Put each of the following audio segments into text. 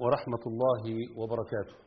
ورحمة الله وبركاته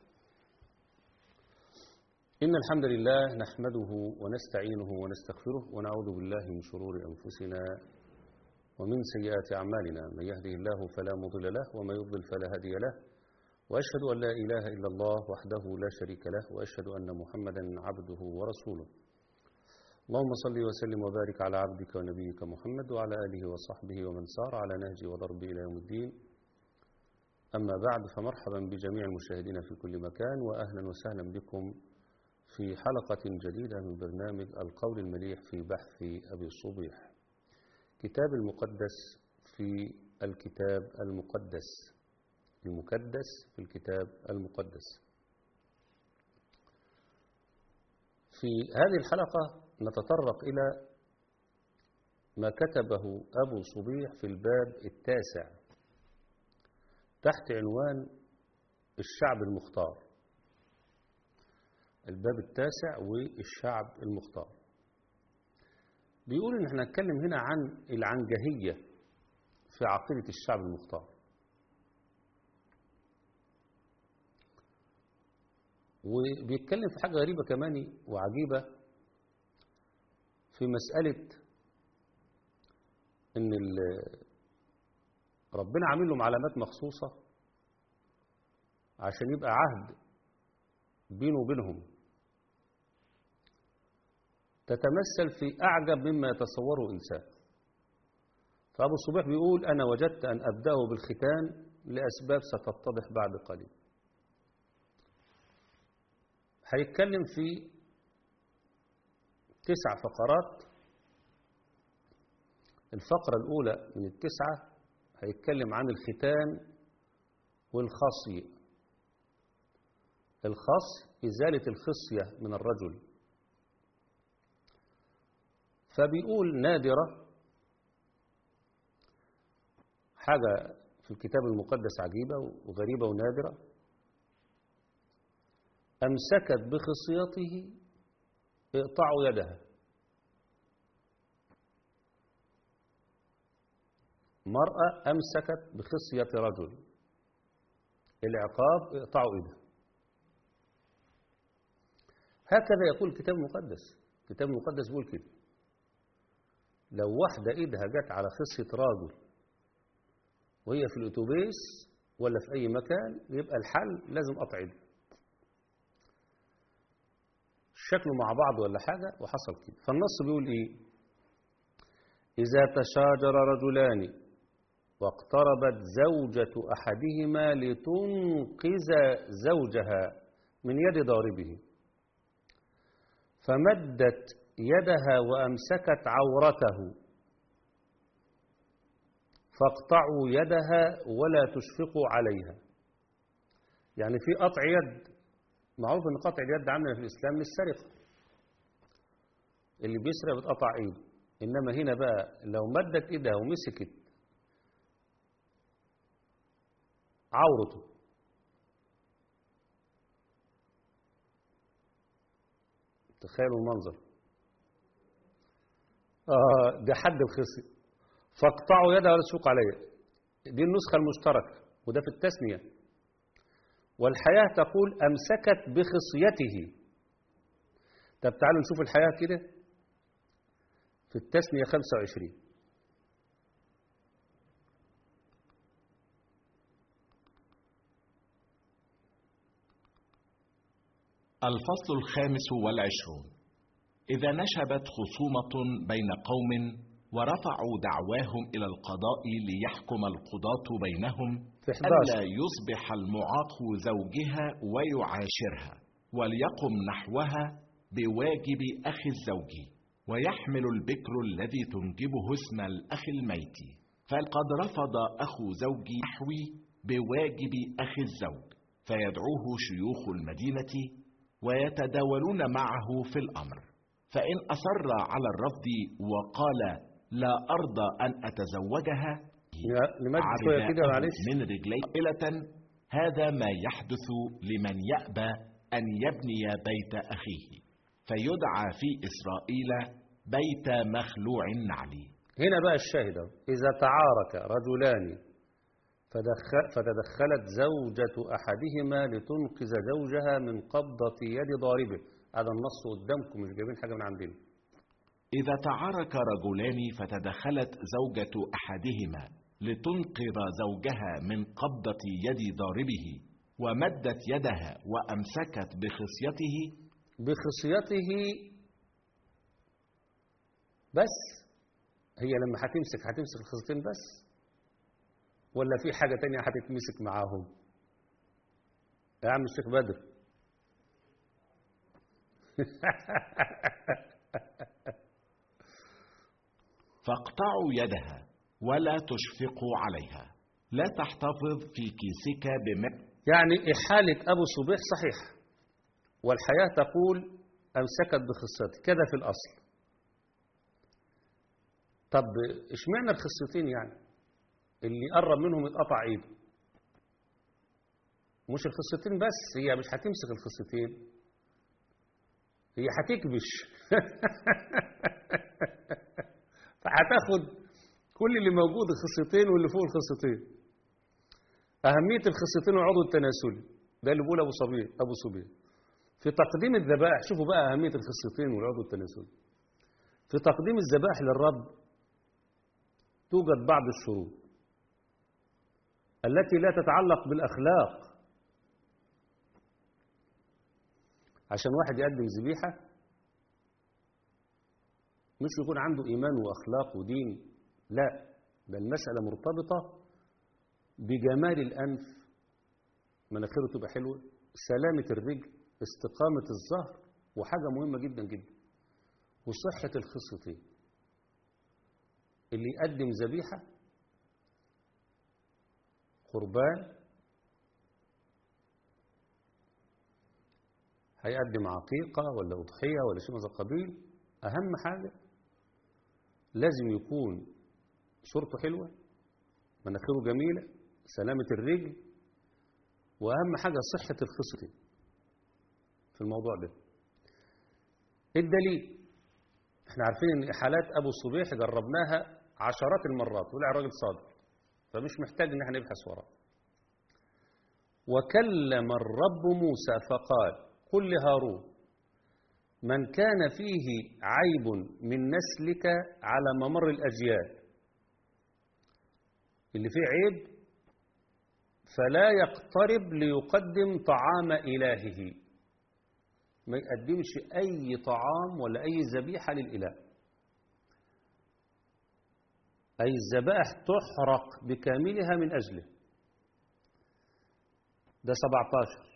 إن الحمد لله نحمده ونستعينه ونستغفره ونعوذ بالله من شرور أنفسنا ومن سيئات أعمالنا من يهده الله فلا مضل له وما يضلل فلا هادي له وأشهد أن لا إله إلا الله وحده لا شريك له وأشهد أن محمدا عبده ورسوله اللهم صل وسلم وبارك على عبدك ونبيك محمد وعلى آله وصحبه ومن سار على نهجه وضربه إلى يوم الدين أما بعد فمرحبا بجميع المشاهدين في كل مكان وأهلا وسهلا بكم في حلقة جديدة من برنامج القول المليح في بحث أبي الصبيح كتاب المقدس في الكتاب المقدس المكدس في الكتاب المقدس في هذه الحلقة نتطرق إلى ما كتبه أبو صبيح في الباب التاسع تحت عنوان الشعب المختار الباب التاسع والشعب المختار بيقول ان احنا نتكلم هنا عن العنجهية في عقيدة الشعب المختار وبيتكلم في حاجة غريبة كمان وعجيبة في مسألة ان ربنا عامل لهم علامات مخصوصة عشان يبقى عهد بينه وبينهم تتمثل في أعجب مما يتصوره إنسان فأبو الصبيح بيقول أنا وجدت أن أبدأه بالختان لأسباب ستتضح بعد قليل هيتكلم في تسع فقرات الفقرة الأولى من التسعة هيتكلم عن الختان والخصي الخص إزالة الخصية من الرجل فبيقول نادرة حاجة في الكتاب المقدس عجيبة وغريبة ونادرة أمسكت بخصيته اقطعوا يدها مرأة أمسكت بخصية رجل العقاب اقطعوا إيدها هكذا يقول الكتاب المقدس الكتاب المقدس بيقول كده لو واحدة إيدها جت على خصية راجل وهي في الأتوبيس ولا في أي مكان يبقى الحل لازم قطع إيدها شكلوا مع بعض ولا حاجة وحصل كده فالنص بيقول إيه إذا تشاجر رجلان واقتربت زوجة أحدهما لتنقذ زوجها من يد ضاربه فمدت يدها وأمسكت عورته فاقطعوا يدها ولا تشفقوا عليها يعني في قطع يد معروف ان قطع اليد عندنا في الإسلام للسرقة اللي بيسرق بتقطع ايده إنما هنا بقى لو مدت ايدها ومسكت عورته تخيلوا المنظر آه ده حد الخصي فاقطعوا يدها ولا تشوق عليها دي النسخة المشتركة وده في التثنية والحياة تقول أمسكت بخصيته طب تعالوا نشوف الحياة كده في التثنية 25 الفصل الخامس والعشرون إذا نشبت خصومة بين قوم ورفعوا دعواهم إلى القضاء ليحكم القضاة بينهم ألا يصبح المعاق زوجها ويعاشرها وليقم نحوها بواجب أخي الزوج ويحمل البكر الذي تنجبه اسم الأخ الميت فقد رفض أخو زوجي نحوي بواجب أخي الزوج فيدعوه شيوخ المدينة ويتداولون معه في الأمر فإن أصر على الرفض وقال لا أرضى أن أتزوجها من رجلي قائلة هذا ما يحدث لمن يأبى أن يبني بيت أخيه فيدعى في إسرائيل بيت مخلوع النعل هنا بقى الشاهد إذا تعارك رجلان فدخ- فتدخلت زوجة أحدهما لتنقذ زوجها من قبضة يد ضاربه هذا النص قدامكم مش جايبين حاجة من عندنا إذا تعارك رجلان فتدخلت زوجة أحدهما لتنقذ زوجها من قبضة يد ضاربه ومدت يدها وأمسكت بخصيته بخصيته بس هي لما هتمسك هتمسك الخصيتين بس ولا في حاجة تانية هتتمسك معاهم يا عم الشيخ بدر فاقطعوا يدها ولا تشفقوا عليها لا تحتفظ في كيسك بماء يعني إحالة أبو صبيح صحيح والحياة تقول أمسكت بخصيته كذا في الأصل طب اشمعنى الخصيتين يعني اللي قرب منهم يتقطع ايده مش الخصيتين بس هي مش هتمسك الخصيتين هي هتكبش فهتاخد كل اللي موجود الخصيتين واللي فوق الخصيتين أهمية الخصيتين والعضو التناسلي ده اللي بيقول أبو صبيح أبو صبيح في تقديم الذبائح شوفوا بقى أهمية الخصيتين والعضو التناسلي في تقديم الذبائح للرب توجد بعض الشروط التي لا تتعلق بالأخلاق عشان واحد يقدم ذبيحة مش يكون عنده إيمان وأخلاق ودين لا ده المسألة مرتبطة بجمال الأنف مناخيره تبقى حلوة سلامة الرجل استقامة الظهر وحاجة مهمة جدا جدا وصحة الخصيتين اللي يقدم ذبيحة قربان هيقدم عقيقة ولا أضحية ولا شيء من هذا القبيل أهم حاجة لازم يكون صورته حلوة مناخيره جميلة سلامة الرجل وأهم حاجة صحة الخصر في الموضوع ده الدليل احنا عارفين ان حالات ابو الصبيح جربناها عشرات المرات ولا راجل صادق فمش محتاج ان احنا نبحث وراه وكلم الرب موسى فقال قل لهارون من كان فيه عيب من نسلك على ممر الأجيال اللي فيه عيب فلا يقترب ليقدم طعام إلهه ما يقدمش أي طعام ولا أي ذبيحة للإله أي الذبائح تحرق بكاملها من أجله ده 17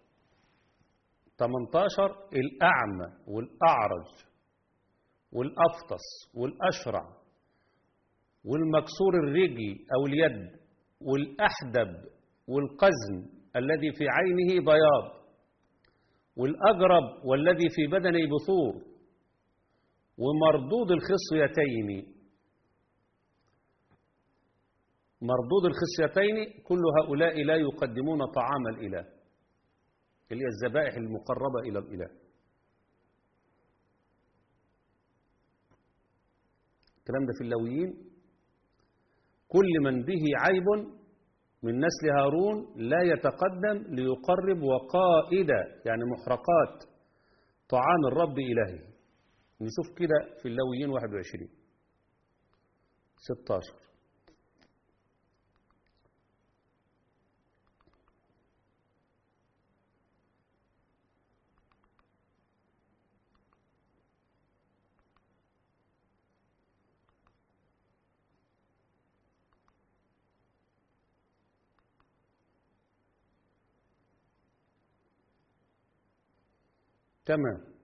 18 الأعمى والأعرج والأفطس والأشرع والمكسور الرجل أو اليد والأحدب والقزم الذي في عينه بياض والأجرب والذي في بدنه بثور ومردود الخصيتين مردود الخصيتين كل هؤلاء لا يقدمون طعام الإله اللي هي الذبائح المقربة إلى الإله الكلام ده في اللويين كل من به عيب من نسل هارون لا يتقدم ليقرب وقائد يعني محرقات طعام الرب إلهه نشوف كده في اللويين 21 16 تمام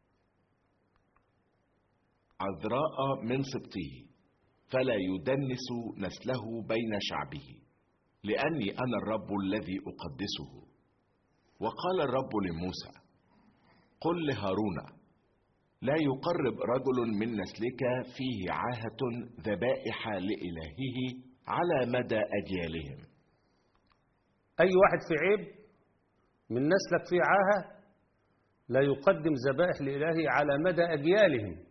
عذراء من سبطه فلا يدنس نسله بين شعبه لأني أنا الرب الذي أقدسه وقال الرب لموسى قل لهارون لا يقرب رجل من نسلك فيه عاهة ذبائح لإلهه على مدى أجيالهم أي واحد في عيب من نسلك في عاهة لا يقدم ذبائح لإلهه على مدى أجيالهم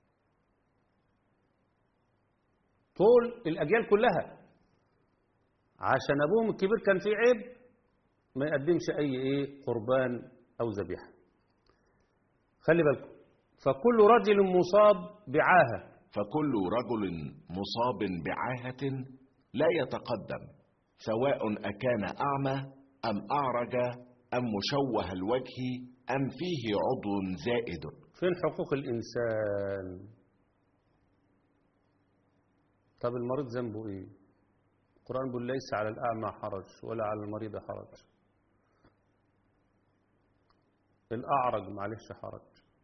طول الأجيال كلها عشان أبوهم الكبير كان فيه عيب ما يقدمش أي إيه قربان أو ذبيحة خلي بالكم فكل رجل مصاب بعاهة فكل رجل مصاب بعاهة لا يتقدم سواء أكان أعمى أم أعرج أم مشوه الوجه أم فيه عضو زائد فين حقوق الإنسان طب المريض ذنبه إيه القرآن بيقول ليس على الأعمى حرج ولا على المريض حرج الأعرج معلش حرج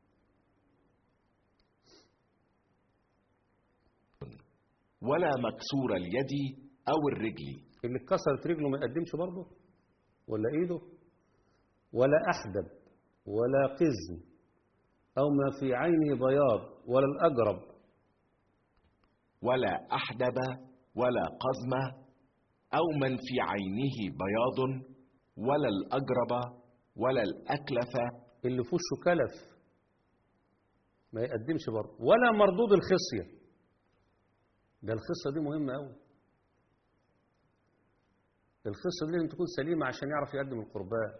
ولا مكسور اليد أو الرجل اللي اتكسرت رجله ما يقدمش برضه ولا ايده ولا احدب ولا قزم او ما في عينه بياض ولا الاجرب ولا أحدب ولا قزم أو من في عينه بياض ولا الأجرب ولا الأكلف اللي في وشه كلف ما يقدمش برضه ولا مردود الخصيه ده الخصه دي مهمه قوي الخصه دي لازم تكون سليمه عشان يعرف يقدم القربان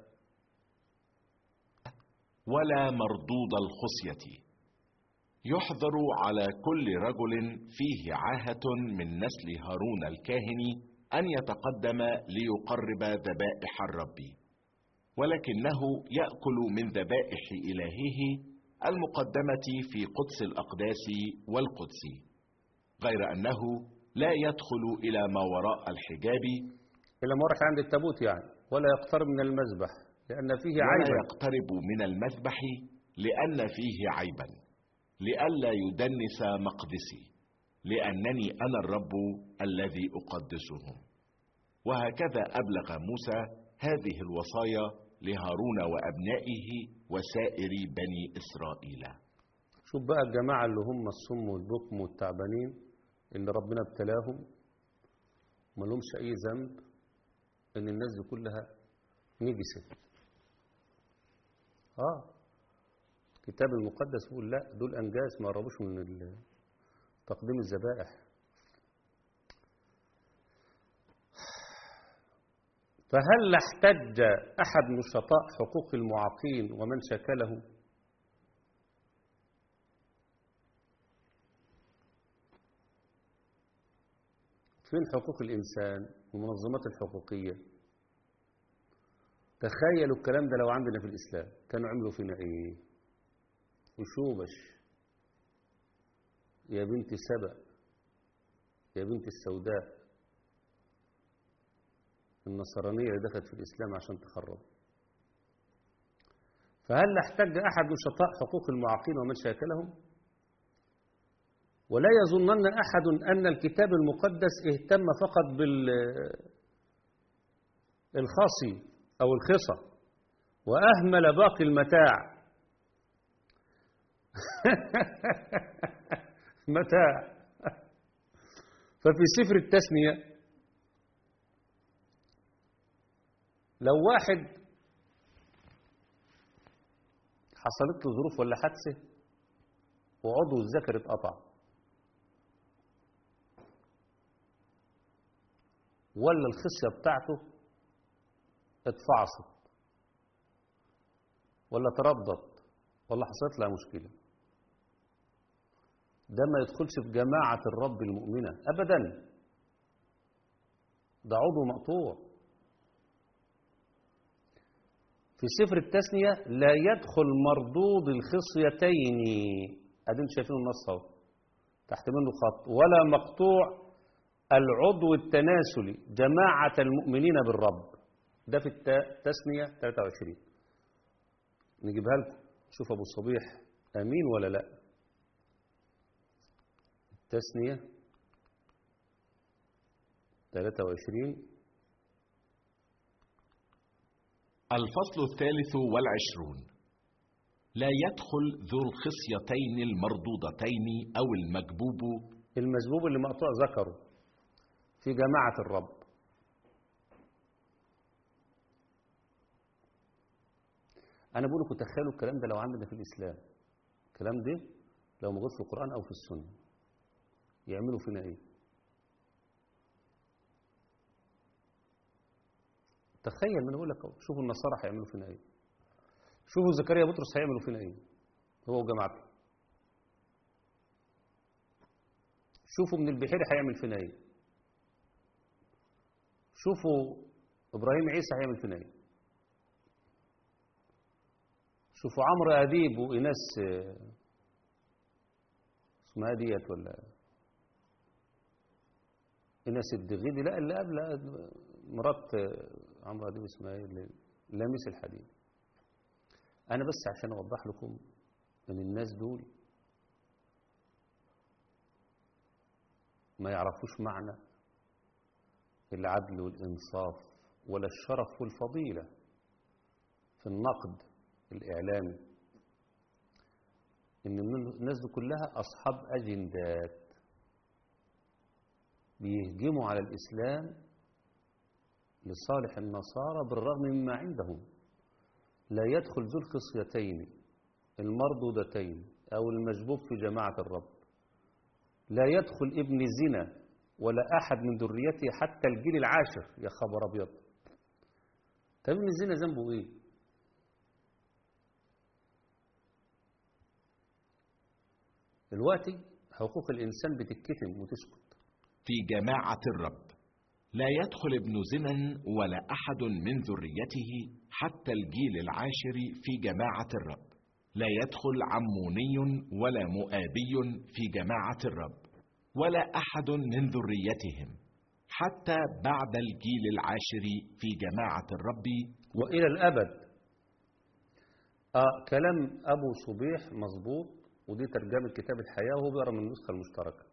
ولا مردود الخصية يحظر على كل رجل فيه عاهة من نسل هارون الكاهن أن يتقدم ليقرب ذبائح الرب ولكنه يأكل من ذبائح إلهه المقدمة في قدس الأقداس والقدس غير أنه لا يدخل إلى ما وراء الحجاب إلا ما راح عند التابوت يعني ولا يقترب من المذبح لأن فيه ولا عيبا يقترب من المذبح لأن فيه عيبا لئلا يدنس مقدسي لأنني أنا الرب الذي أقدسهم وهكذا أبلغ موسى هذه الوصايا لهارون وأبنائه وسائر بني إسرائيل شوف بقى الجماعة اللي هم الصم والبكم والتعبانين اللي ربنا ابتلاهم ما لهمش أي ذنب إن الناس دي كلها نجست آه الكتاب المقدس بيقول لا دول أنجاس ما قربوش من ال- تقديم الذبائح فهل احتج أحد نشطاء حقوق المعاقين ومن شكله فين حقوق الإنسان والمنظمات الحقوقية تخيلوا الكلام ده لو عندنا في الإسلام كانوا عملوا فينا إيه وشوبش يا بنت سبأ يا بنت السوداء النصرانية اللي دخلت في الإسلام عشان تخرب فهل احتج أحد نشطاء حقوق المعاقين ومن شاكلهم ولا يظنن أحد أن الكتاب المقدس اهتم فقط بالخصي أو الخصى وأهمل باقي المتاع متاع ففي سفر التثنية لو واحد حصلت له ظروف ولا حادثة وعضو الذكر اتقطع ولا الخصية بتاعته اتفعصت ولا تردت ولا حصلت لها مشكلة ده ما يدخلش في جماعة الرب المؤمنة أبدا ده عضو مقطوع في سفر التثنية لا يدخل مردود الخصيتين أدين شايفين النص اهو تحت منه خط ولا مقطوع العضو التناسلي جماعة المؤمنين بالرب ده في التثنية 23 نجيبها لكم شوف أبو الصبيح أمين ولا لا التثنية 23 الفصل الثالث والعشرون لا يدخل ذو الخصيتين المردودتين أو المكبوب المسبوب اللي مقطوع ذكره في جماعة الرب أنا بقول لكم تخيلوا الكلام ده لو عندنا في الإسلام الكلام ده لو موجود في القرآن أو في السنة يعملوا فينا إيه تخيل من أقول لك أهو، شوفوا النصارى هيعملوا فينا إيه شوفوا زكريا بطرس هيعملوا فينا إيه هو وجماعته شوفوا من البحيري هيعمل فينا إيه شوفوا إبراهيم عيسى هيعمل فينا إيه شوفوا عمرو أديب وإناس آه، اسمها ديت ولا إناس الدغيدي لا اللي قبل مرات آه، عمرو أديب اسمها إيه اللي- لاميس الحديد أنا بس عشان أوضح لكم إن الناس دول ما يعرفوش معنى العدل والإنصاف ولا الشرف والفضيلة في النقد الإعلامي إن الناس دي كلها أصحاب أجندات بيهجموا على الإسلام لصالح النصارى بالرغم مما عندهم لا يدخل ذو الخصيتين المردودتين أو المجبوب في جماعة الرب لا يدخل ابن زنا ولا أحد من ذريته حتى الجيل العاشر يا خبر أبيض طب ابن الزنا ذنبه إيه؟ دلوقتي حقوق الإنسان بتتكتم وتسكت في جماعة الرب لا يدخل ابن زنا ولا أحد من ذريته حتى الجيل العاشر في جماعة الرب لا يدخل عموني ولا مؤابي في جماعة الرب ولا أحد من ذريتهم حتى بعد الجيل العاشر في جماعة الرب وإلى الأبد آه كلام أبو صبيح مظبوط ودي ترجمة كتاب الحياة وهو بيقرا من النسخة المشتركة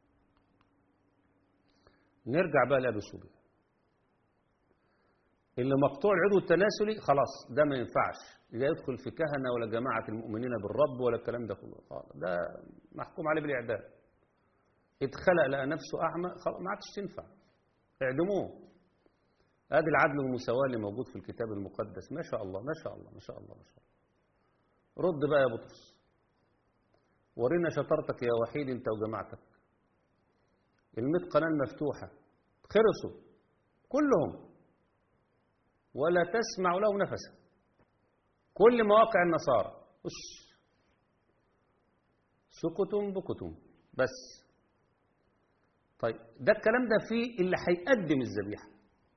نرجع بقى لأبي صبيح اللي مقطوع العضو التناسلي خلاص ده ما ينفعش لا يدخل في كهنة ولا جماعة المؤمنين بالرب ولا الكلام ده كله خلاص ده محكوم عليه بالإعدام اتخلق لقى نفسه أعمى خلاص ما عادش تنفع اعدموه ادي العدل والمساواة اللي موجود في الكتاب المقدس ما شاء الله ما شاء الله ما شاء الله ما شاء الله رد بقى يا بطرس ورينا شطارتك يا وحيد انت وجماعتك الميت قناة مفتوحة خرسوا كلهم ولا تسمع له نفسا كل مواقع النصارى وش سكتم بكتم بس طيب ده الكلام ده فيه اللي هيقدم الذبيحه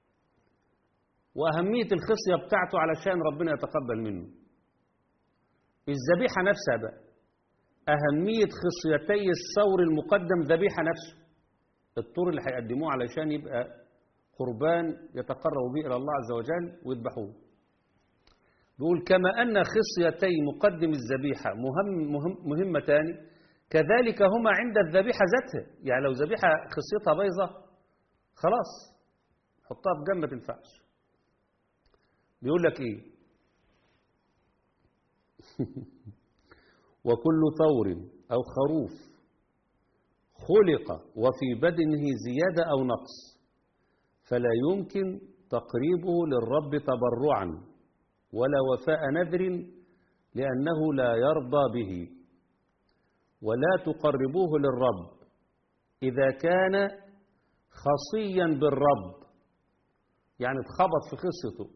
وأهمية الخصية بتاعته علشان ربنا يتقبل منه الذبيحة نفسها بقى أهمية خصيتي الثور المقدم ذبيحة نفسه الطور اللي هيقدموه علشان يبقى قربان يتقرب به إلى الله عز وجل ويذبحوه بيقول كما أن خصيتي مقدم الذبيحة مهم مهم مهمتان كذلك هما عند الذبيحة ذاتها يعني لو ذبيحة خصيتها بيضة خلاص حطها في جنب ما تنفعش بيقول لك ايه وكل ثور او خروف خلق وفي بدنه زيادة او نقص فلا يمكن تقريبه للرب تبرعا ولا وفاء نذر لأنه لا يرضى به ولا تقربوه للرب إذا كان خصيا بالرب يعني اتخبط في خصته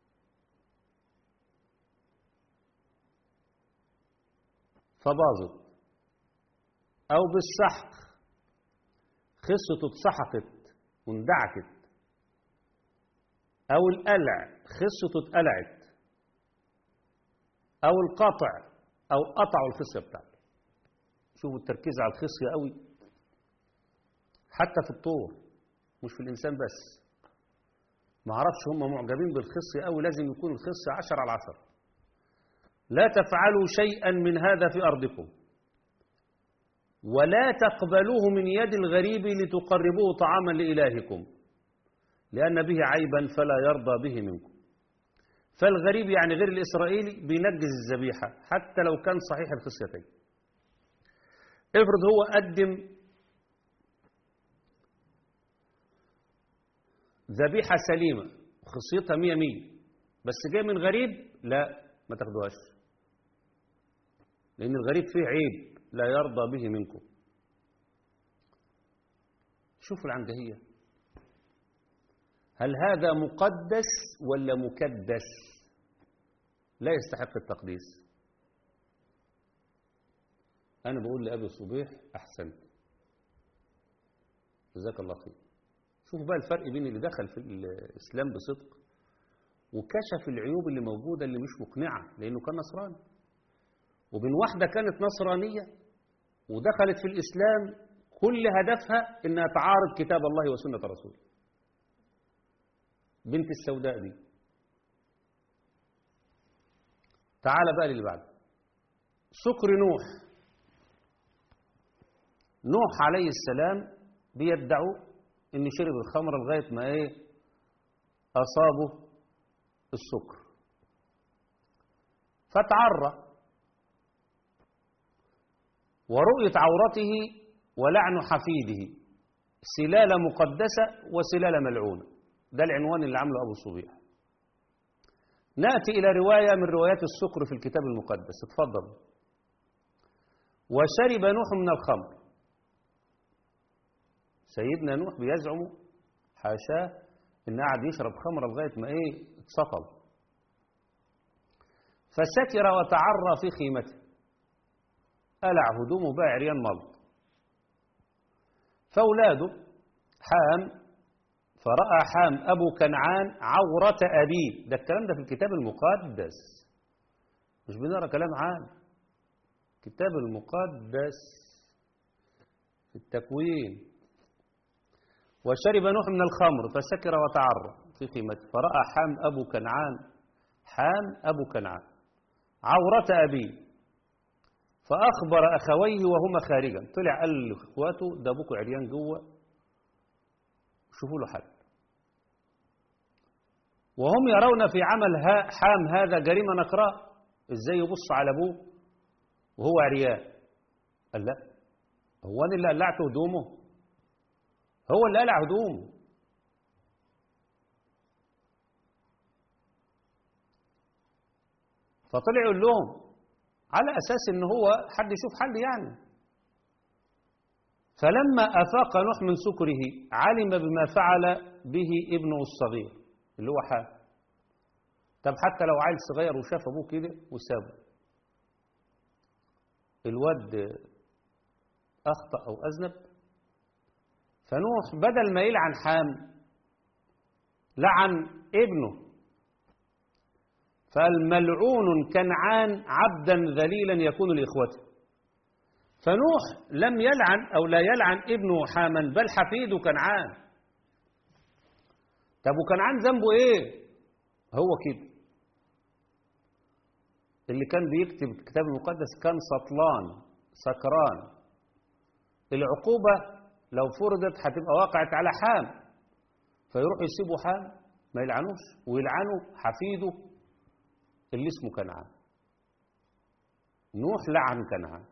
فباظت أو بالسحق خصته اتسحقت واندعكت أو القلع خصته اتقلعت أو القطع أو قطعوا الخصية بتاعته شوفوا التركيز على الخصية قوي حتى في الطور مش في الإنسان بس ما اعرفش هم معجبين بالخصية قوي لازم يكون الخصية عشر على عشر لا تفعلوا شيئا من هذا في أرضكم ولا تقبلوه من يد الغريب لتقربوه طعاما لإلهكم لأن به عيبا فلا يرضى به منكم فالغريب يعني غير الإسرائيلي بينجز الذبيحة حتى لو كان صحيح الخصيتين افرض هو قدم ذبيحة سليمة خصيتها مية مية بس جاي من غريب لا ما تاخدوهاش لأن الغريب فيه عيب لا يرضى به منكم شوفوا العنجهية هل هذا مقدس ولا مكدس لا يستحق التقديس أنا بقول لأبي صبيح أحسنت جزاك الله خير شوف بقى الفرق بين اللي دخل في الإسلام بصدق وكشف العيوب اللي موجودة اللي مش مقنعة لأنه كان نصراني وبين واحدة كانت نصرانية ودخلت في الإسلام كل هدفها إنها تعارض كتاب الله وسنة رسوله بنت السوداء دي تعال بقى للي بعده سكر نوح نوح عليه السلام بيدعوا ان شرب الخمر لغايه ما ايه اصابه السكر فتعرى ورؤية عورته ولعن حفيده سلالة مقدسة وسلالة ملعونة ده العنوان اللي عمله أبو صبيح نأتي إلى رواية من روايات السكر في الكتاب المقدس اتفضل وشرب نوح من الخمر سيدنا نوح بيزعم حاشاه ان قعد يشرب خمر لغايه ما ايه اتسطل فسكر وتعرى في خيمته قلع هدومه بقى عريان ملط فاولاده حام فراى حام ابو كنعان عوره ابيه ده الكلام ده في الكتاب المقدس مش بنقرا كلام عام الكتاب المقدس في التكوين وشرب نوح من الخمر فسكر وتعرى في قيمته فرأى حام أبو كنعان حام أبو كنعان عورة أبيه فأخبر أخويه وهما خارجا طلع قال لإخواته ده أبوكوا عريان جوه شوفوا له حل وهم يرون في عمل حام هذا جريمة نكراء ازاي يبص على أبوه وهو عريان قال لا هو أنا اللي قلعت هدومه هو اللي قلع هدومه فطلع يقول لهم على أساس إن هو حد يشوف حل يعني فلما أفاق نوح من سكره علم بما فعل به ابنه الصغير اللي هو حال طب حتى لو عيل صغير وشاف أبوه كده وسابه الواد أخطأ أو أذنب فنوح بدل ما يلعن حام لعن ابنه فالملعون كنعان عبدا ذليلا يكون لإخوته فنوح لم يلعن أو لا يلعن ابنه حاما بل حفيده كنعان طب وكنعان ذنبه ايه هو كده اللي كان بيكتب الكتاب المقدس كان سطلان سكران العقوبة لو فرضت هتبقى وقعت على حام فيروحوا يسيبوا حام ما يلعنوش ويلعنوا حفيده اللي اسمه كنعان نوح لعن كنعان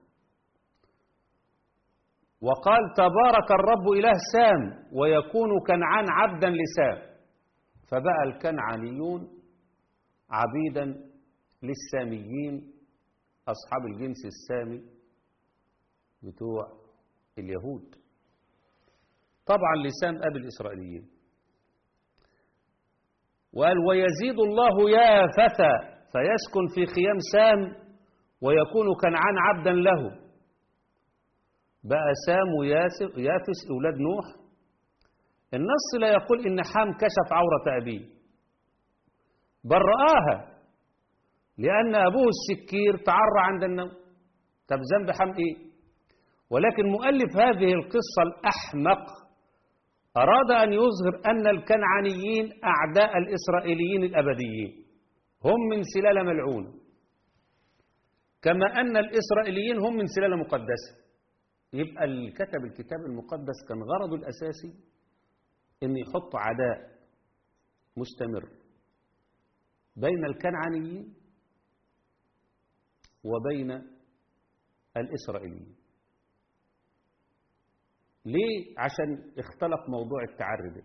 وقال تبارك الرب إله سام ويكون كنعان عبدا لسام فبقى الكنعانيون عبيدا للساميين أصحاب الجنس السامي بتوع اليهود طبعا لسان أبي الإسرائيليين وقال ويزيد الله يا فتى فيسكن في خيام سام ويكون كنعان عبدا له بقى سام ويافس أولاد نوح النص لا يقول إن حام كشف عورة أبيه بل رآها لأن أبوه السكير تعرى عند النوم طب ذنب حام إيه ولكن مؤلف هذه القصة الأحمق أراد أن يظهر أن الكنعانيين أعداء الإسرائيليين الأبديين هم من سلالة ملعونة كما أن الإسرائيليين هم من سلالة مقدسة يبقى اللي كتب الكتاب المقدس كان غرضه الأساسي أن يحط عداء مستمر بين الكنعانيين وبين الإسرائيليين ليه؟ عشان اختلق موضوع التعري ده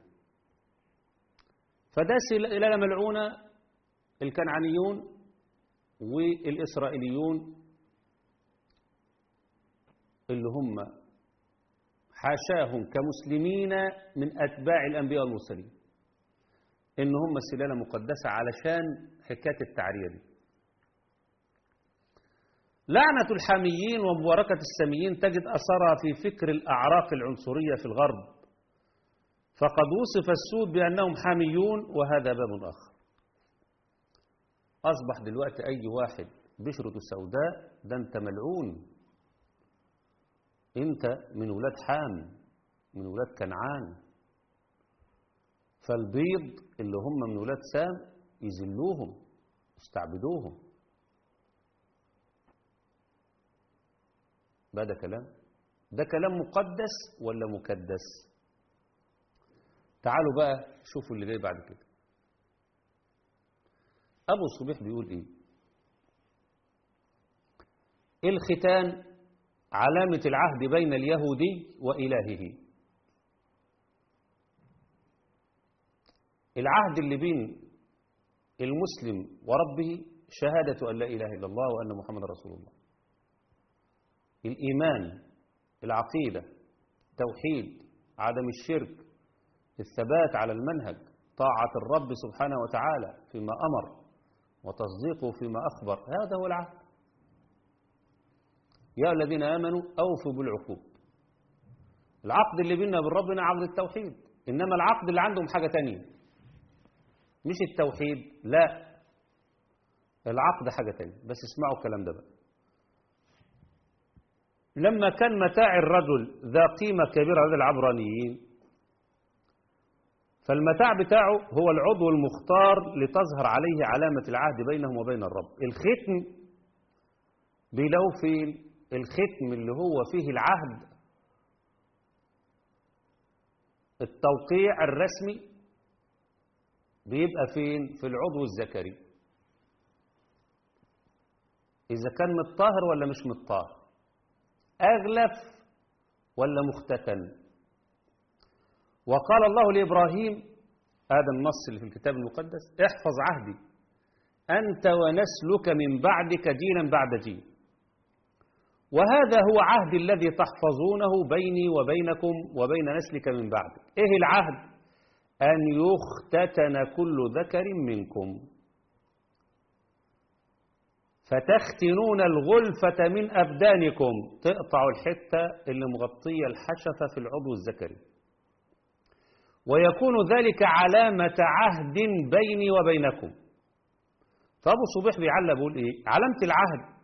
فده سلالة ملعونة الكنعانيون والإسرائيليون اللي هم حاشاهم كمسلمين من أتباع الأنبياء والمرسلين إن هم سلالة مقدسة علشان حكاية التعرية دي لعنة الحاميين ومباركة الساميين تجد أثرها في فكر الأعراق العنصرية في الغرب فقد وصف السود بأنهم حاميون وهذا باب آخر أصبح دلوقتي أي واحد بشرته سوداء ده أنت ملعون أنت من ولاد حام من ولاد كنعان فالبيض اللي هم من ولاد سام يذلوهم يستعبدوهم بقى ده كلام ده كلام مقدس ولا مكدس تعالوا بقى شوفوا اللي جاي بعد كده أبو الصبيح بيقول إيه الختان علامة العهد بين اليهودي وإلهه العهد اللي بين المسلم وربه شهادة أن لا إله إلا الله وأن محمد رسول الله الإيمان العقيدة توحيد عدم الشرك الثبات على المنهج طاعة الرب سبحانه وتعالى فيما أمر وتصديقه فيما أخبر هذا هو العهد يا الذين آمنوا أوفوا بالعقود العقد اللي بيننا وبين ربنا عقد التوحيد إنما العقد اللي عندهم حاجة تانية مش التوحيد لا العقد حاجة تانية بس اسمعوا الكلام ده بقى لما كان متاع الرجل ذا قيمة كبيرة عند العبرانيين فالمتاع بتاعه هو العضو المختار لتظهر عليه علامة العهد بينهم وبين الرب الختم بيلاقوه فين الختم اللي هو فيه العهد التوقيع الرسمي بيبقى فين في العضو الذكري إذا كان متطهر ولا مش متطهر أغلف ولا مختتن وقال الله لإبراهيم هذا النص اللي في الكتاب المقدس احفظ عهدي أنت ونسلك من بعدك جيلا بعد جيل وهذا هو عهد الذي تحفظونه بيني وبينكم وبين نسلك من بعدك إيه العهد أن يختتن كل ذكر منكم فتختنون الغلفة من أبدانكم تقطعوا الحتة اللي مغطية الحشفة في العضو الذكري ويكون ذلك علامة عهد بيني وبينكم فأبو صبيح بيعلق بيقول إيه علامة العهد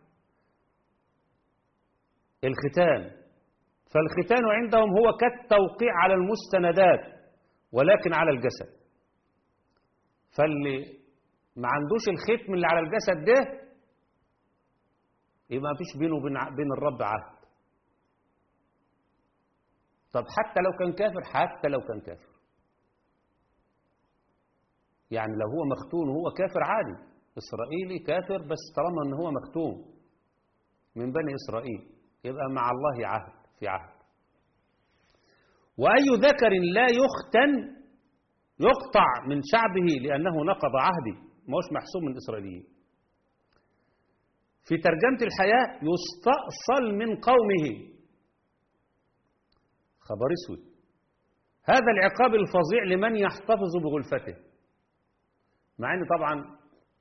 الختان فالختان عندهم هو كالتوقيع على المستندات ولكن على الجسد فاللي ما عندوش الختم اللي على الجسد ده يبقى ما فيش بينه وبين بين الرب عهد طب حتى لو كان كافر حتى لو كان كافر يعني لو هو مختون وهو كافر عادي إسرائيلي كافر بس طالما ان هو مختون من بني إسرائيل يبقى مع الله عهد في عهد وأي ذكر لا يختن يقطع من شعبه لأنه نقض عهدي ما هوش محسوب من الإسرائيليين في ترجمة الحياة يستأصل من قومه خبر اسود هذا العقاب الفظيع لمن يحتفظ بغلفته مع ان طبعا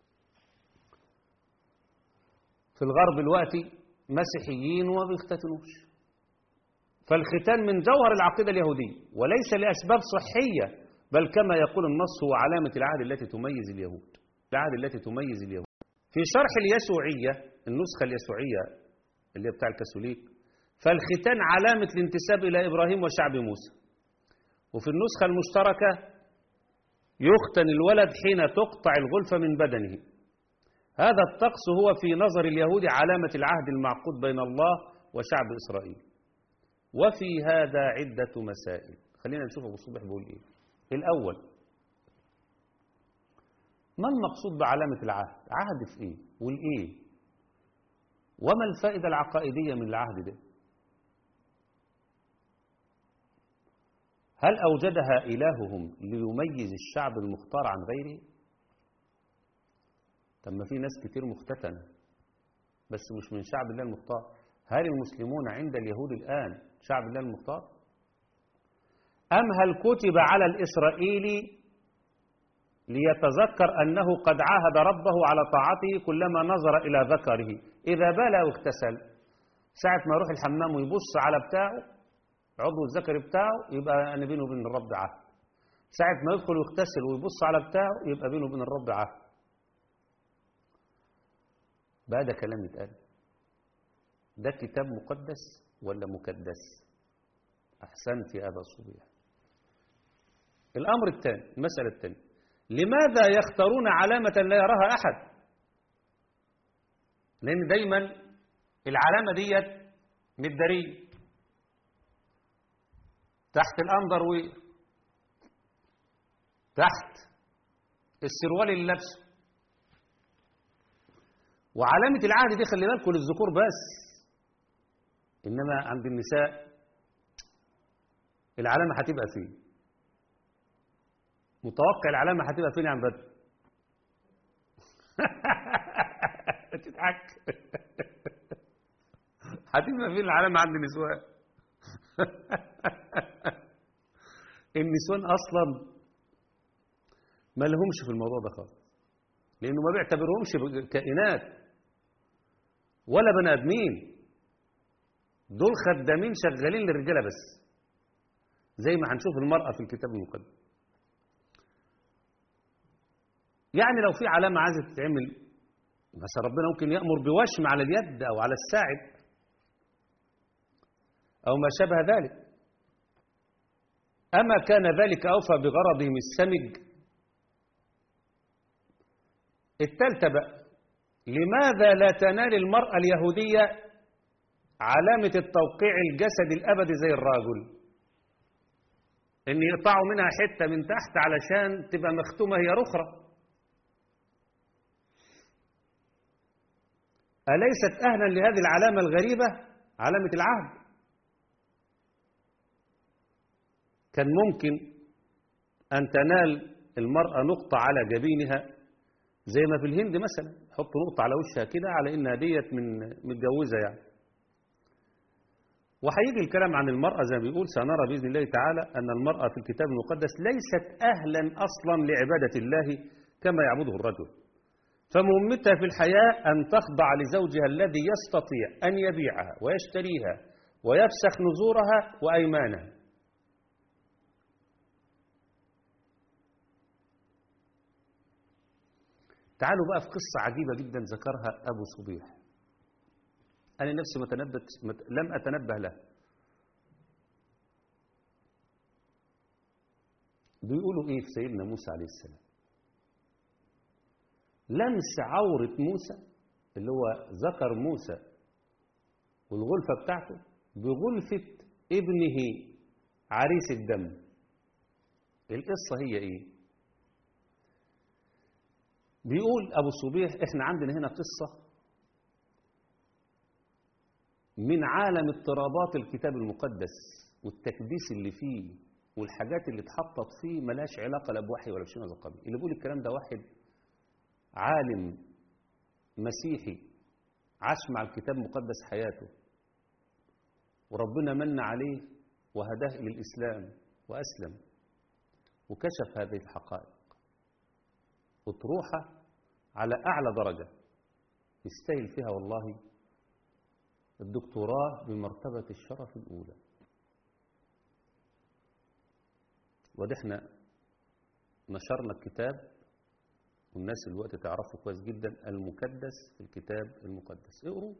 في الغرب دلوقتي مسيحيين وما بيختتنوش فالختان من جوهر العقيدة اليهودية وليس لأسباب صحية بل كما يقول النص هو علامة العهد التي تميز اليهود العهد التي تميز اليهود في شرح اليسوعية النسخة اليسوعية اللي هي بتاع الكاثوليك فالختان علامة الانتساب إلى إبراهيم وشعب موسى وفي النسخة المشتركة يختن الولد حين تقطع الغلفة من بدنه هذا الطقس هو في نظر اليهود علامة العهد المعقود بين الله وشعب إسرائيل وفي هذا عدة مسائل خلينا نشوف أبو الصبح بيقول إيه الأول ما المقصود بعلامة العهد عهد في إيه والإيه وما الفائدة العقائدية من العهد ده هل أوجدها إلههم ليميز الشعب المختار عن غيره طب ما في ناس كتير مختتنة بس مش من شعب الله المختار هل المسلمون عند اليهود الآن شعب الله المختار أم هل كتب على الإسرائيلي ليتذكر أنه قد عاهد ربه على طاعته كلما نظر إلى ذكره إذا بال أو اغتسل ساعة ما يروح الحمام ويبص على بتاعه عضو الذكر بتاعه يبقى أنا بينه وبين الرب عهد ساعة ما يدخل ويغتسل ويبص على بتاعه يبقى بينه وبين الرب عهد بقى ده كلام يتقال ده كتاب مقدس ولا مكدس أحسنت يا أبا صبيح الأمر الثاني المسألة الثانية لماذا يختارون علامة لا يراها أحد لأن دايما العلامة ديت متدارية تحت الأندر وير تحت السروال اللي لابسه وعلامة العهد دي خلي بالكم للذكور بس إنما عند النساء العلامة هتبقى فين متوقع العلامة هتبقى فين يا عم بدر تضحك هتبقى فين العلامة عند النسوان النسوان أصلا ما لهمش في الموضوع ده خالص لأنه ما بيعتبرهمش كائنات ولا بني آدمين دول خدامين شغالين للرجالة بس زي ما هنشوف المرأة في الكتاب المقدس يعني لو في علامة عايزة تتعمل مثلا ربنا ممكن يأمر بوشم على اليد أو على الساعد أو ما شابه ذلك أما كان ذلك أوفى بغرضهم السمج التالتة بقى لماذا لا تنال المرأة اليهودية علامة التوقيع الجسدي الأبدي زي الراجل إن يقطعوا منها حتة من تحت علشان تبقى مختومة هي رخرة أليست أهلا لهذه العلامة الغريبة علامة العهد كان ممكن أن تنال المرأة نقطة على جبينها زي ما في الهند مثلا حط نقطة على وشها كده على إنها ديت من متجوزة يعني وهيجي الكلام عن المرأة زي ما بيقول سنرى بإذن الله تعالى أن المرأة في الكتاب المقدس ليست أهلا أصلا لعبادة الله كما يعبده الرجل فمهمتها في الحياة أن تخضع لزوجها الذي يستطيع أن يبيعها ويشتريها ويفسخ نزورها وأيمانها تعالوا بقى في قصة عجيبة جدا ذكرها أبو صبيح أنا نفسي ما تنبت لم أتنبه له بيقولوا إيه في سيدنا موسى عليه السلام لمس عورة موسى اللي هو ذكر موسى والغلفة بتاعته بغلفة ابنه عريس الدم القصة هي ايه بيقول ابو صبيح احنا عندنا هنا قصة من عالم اضطرابات الكتاب المقدس والتكديس اللي فيه والحاجات اللي اتحطت فيه ملاش علاقة لا بوحي ولا بشيء من هذا القبيل اللي بيقول الكلام ده واحد عالم مسيحي عاش مع الكتاب المقدس حياته وربنا من عليه وهداه إلى الإسلام وأسلم وكشف هذه الحقائق وطروحة على أعلى درجة يستاهل فيها والله الدكتوراه بمرتبة الشرف الأولى وده احنا نشرنا الكتاب والناس الوقت تعرفه كويس جدا المكدس في الكتاب المقدس اقروا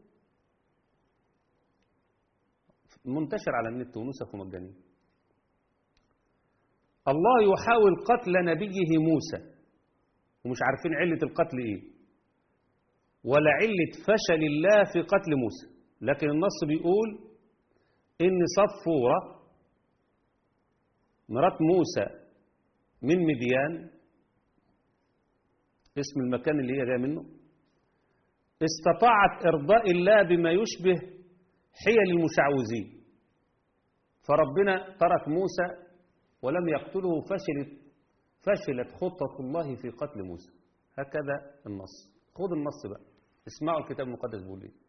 منتشر على النت ونسخ مجاني الله يحاول قتل نبيه موسى ومش عارفين علة القتل ايه ولا علة فشل الله في قتل موسى لكن النص بيقول ان صفورة مرات موسى من مديان اسم المكان اللي هي جايه منه استطاعت إرضاء الله بما يشبه حيل المشعوذين فربنا ترك موسى ولم يقتله فشلت فشلت خطة الله في قتل موسى هكذا النص خذ النص بقى اسمعوا الكتاب المقدس بيقول ايه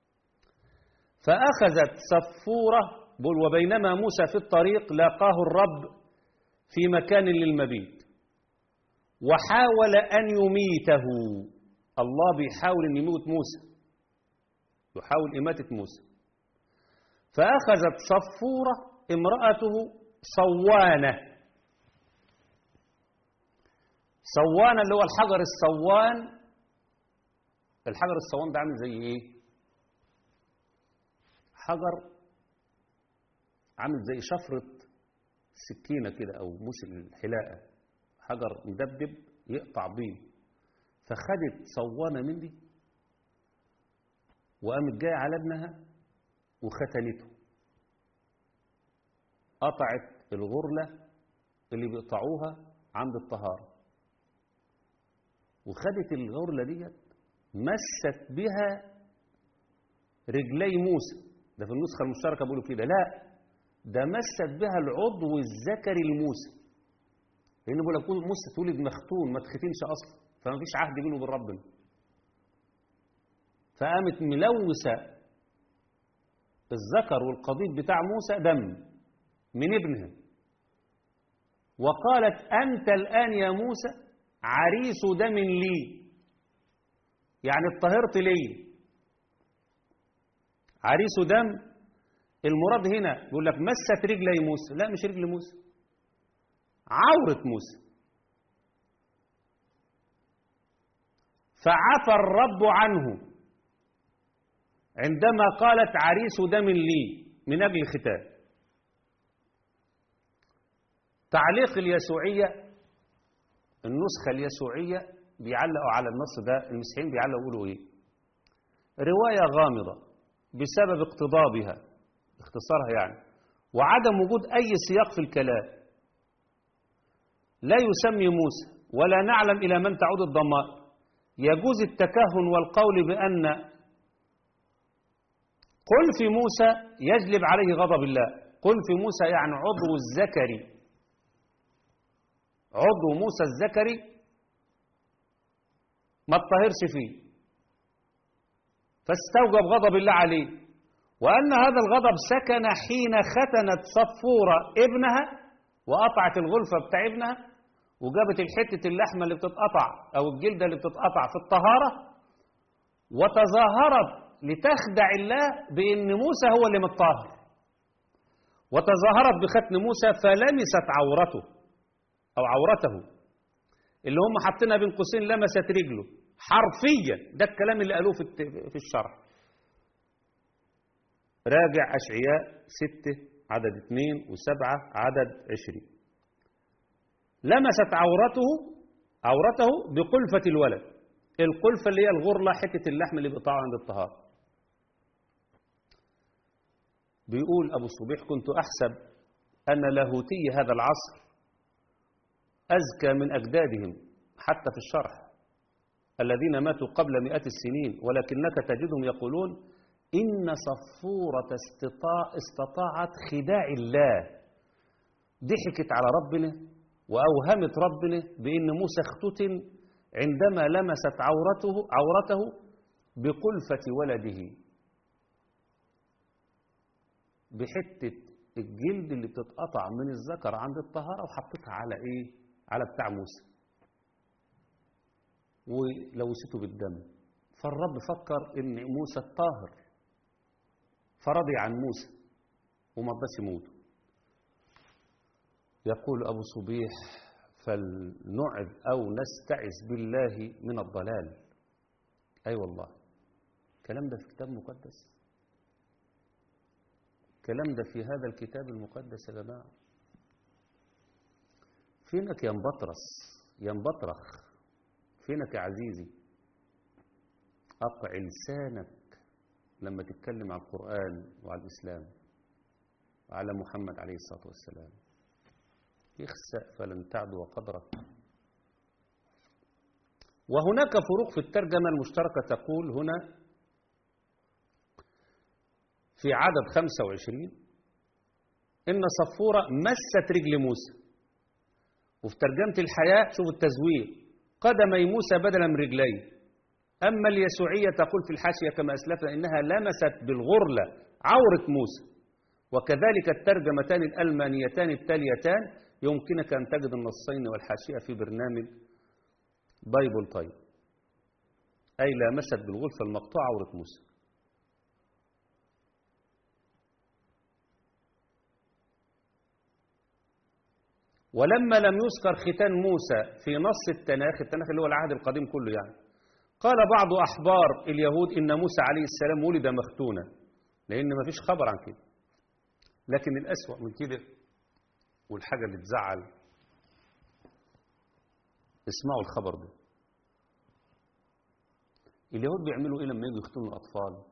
فأخذت صفورة بل وبينما موسى في الطريق لاقاه الرب في مكان للمبيت وحاول أن يميته الله بيحاول أن يموت موسى يحاول إماتة موسى فأخذت صفورة امرأته صوانة صوانة اللي هو الحجر الصوان الحجر الصوان ده عامل زي ايه حجر عامل زي شفرة سكينة كده أو مش الحلاقة حجر مدبب يقطع بيه فخدت صوانة من دي وقامت جاية على ابنها وختنته قطعت الغرلة اللي بيقطعوها عند الطهارة وخدت الغرلة ديت مست بها رجلي موسى ده في النسخة المشتركة بيقولوا كده لا ده مست بها العضو الذكري لموسى لأن بيقول لك موسى تولد مختون ما تختنش أصلا فما فيش عهد بينه وبين ربنا فقامت ملوثة الذكر والقضيب بتاع موسى دم من ابنها وقالت أنت الآن يا موسى عريس دم لي يعني اطهرت لي عريس دم المراد هنا يقول لك مست رجلي موسى لا مش رجل موسى عورة موسى فعفى الرب عنه عندما قالت عريس دم لي من أجل ختان تعليق اليسوعية النسخة اليسوعية بيعلقوا على النص ده المسيحيين بيعلقوا يقولوا ايه رواية غامضة بسبب اقتضابها اختصارها يعني وعدم وجود أي سياق في الكلام لا يسمي موسى ولا نعلم إلى من تعود الضمائر يجوز التكهن والقول بأن قل في موسى يجلب عليه غضب الله قل في موسى يعني عضو الذكري عضو موسى الذكري ما اطهرش فيه فاستوجب غضب الله عليه وأن هذا الغضب سكن حين ختنت صفورة ابنها وقطعت الغلفة بتاع ابنها وجابت الحتة اللحمة اللي بتتقطع أو الجلدة اللي بتتقطع في الطهارة وتظاهرت لتخدع الله بأن موسى هو اللي متطهر وتظاهرت بختن موسى فلمست عورته أو عورته اللي هم حاطينها بين قوسين لمست رجله حرفيا ده الكلام اللي قالوه في في الشرح راجع أشعياء ستة عدد اثنين وسبعة عدد عشرين لمست عورته عورته بقلفة الولد القلفة اللي هي الغرلة حتة اللحم اللي بيقطعها عند الطهارة بيقول أبو صبيح كنت أحسب أن لاهوتي هذا العصر أزكى من أجدادهم حتى في الشرح الذين ماتوا قبل مئات السنين ولكنك تجدهم يقولون إن صفورة استطاع استطاعت خداع الله ضحكت على ربنا وأوهمت ربنا بأن موسى اختتن عندما لمست عورته عورته بقلفة ولده بحتة الجلد اللي بتتقطع من الذكر عند الطهارة وحطيتها على ايه على بتاع موسى ولوثته بالدم فالرب فكر ان موسى الطاهر فرضي عن موسى وما رضاش يموت يقول ابو صبيح فلنعذ او نستعذ بالله من الضلال اي أيوة والله الكلام ده في كتاب مقدس الكلام ده في هذا الكتاب المقدس يا جماعه فينك يا مبطرس يا مبطرخ فينك يا عزيزي أقع لسانك لما تتكلم عن القرآن وعلى الإسلام وعلى محمد عليه الصلاة والسلام اخسأ فلن تعدو قدرك وهناك فروق في الترجمة المشتركة تقول هنا في عدد 25 إن صفورة مست رجل موسى وفي ترجمة الحياة شوف التزوير قدمي موسى بدلا من رجليه أما اليسوعية تقول في الحاشية كما أسلفنا إنها لمست بالغرلة عورة موسى وكذلك الترجمتان الألمانيتان التاليتان يمكنك أن تجد النصين والحاشية في برنامج بايبل طيب أي لا مشت بالغلفة المقطوعة عورة موسى ولما لم يذكر ختان موسى في نص التناخ التناخ اللي هو العهد القديم كله يعني قال بعض أحبار اليهود إن موسى عليه السلام ولد مختونا لأن ما فيش خبر عن كده لكن الأسوأ من كده والحاجة اللي تزعل اسمعوا الخبر ده اليهود بيعملوا ايه لما يجوا يختنوا الاطفال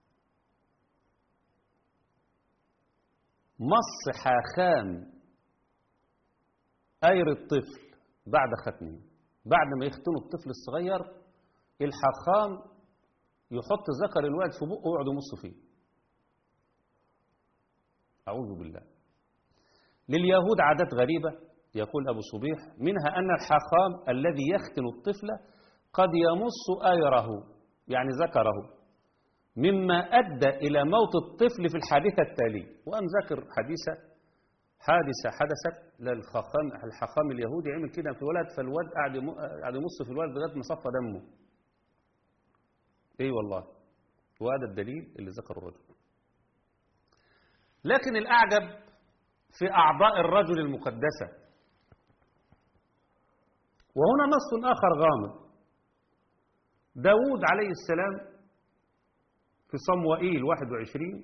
مص حاخام اير الطفل بعد ختمه بعد ما يختنوا الطفل الصغير الحاخام يحط ذكر الولد في بقه ويقعد يمص فيه اعوذ بالله لليهود عادات غريبه يقول ابو صبيح منها ان الحاخام الذي يختن الطفل قد يمص آيره يعني ذكره مما أدى إلى موت الطفل في الحادثة التالية وأن ذكر حديثة حادثة حدثت للحاخام الحاخام اليهودي عمل كده في ولد فالولد قاعد قاعد يمص في الولد لغاية ما صفى دمه اي والله وهذا الدليل اللي ذكره الرجل لكن الأعجب في أعضاء الرجل المقدسة وهنا نص آخر غامض داود عليه السلام في صموئيل 21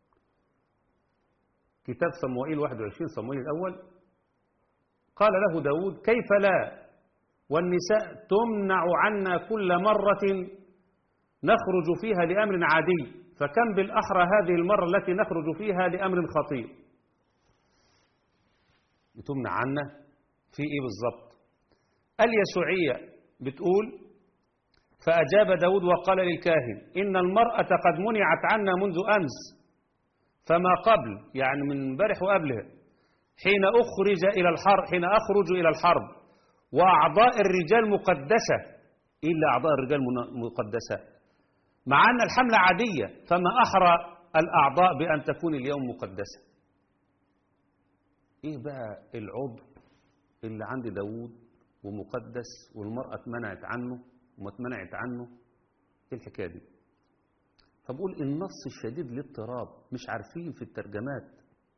كتاب صموئيل 21 صموئيل الأول قال له داود كيف لا والنساء تمنع عنا كل مرة نخرج فيها لأمر عادي فكم بالأحرى هذه المرة التي نخرج فيها لأمر خطير تمنع عنا في إيه بالضبط اليسوعية بتقول فأجاب داود وقال للكاهن إن المرأة قد منعت عنا منذ أمس فما قبل يعني من امبارح وقبلها حين أخرج إلى الحرب حين أخرج إلى الحرب وأعضاء الرجال مقدسة إلا أعضاء الرجال مقدسة مع أن الحملة عادية فما أحرى الأعضاء بأن تكون اليوم مقدسة إيه بقى العضو اللي عند داود ومقدس والمرأة اتمنعت عنه وما اتمنعت عنه ايه الحكايه دي فبقول النص الشديد للاضطراب مش عارفين في الترجمات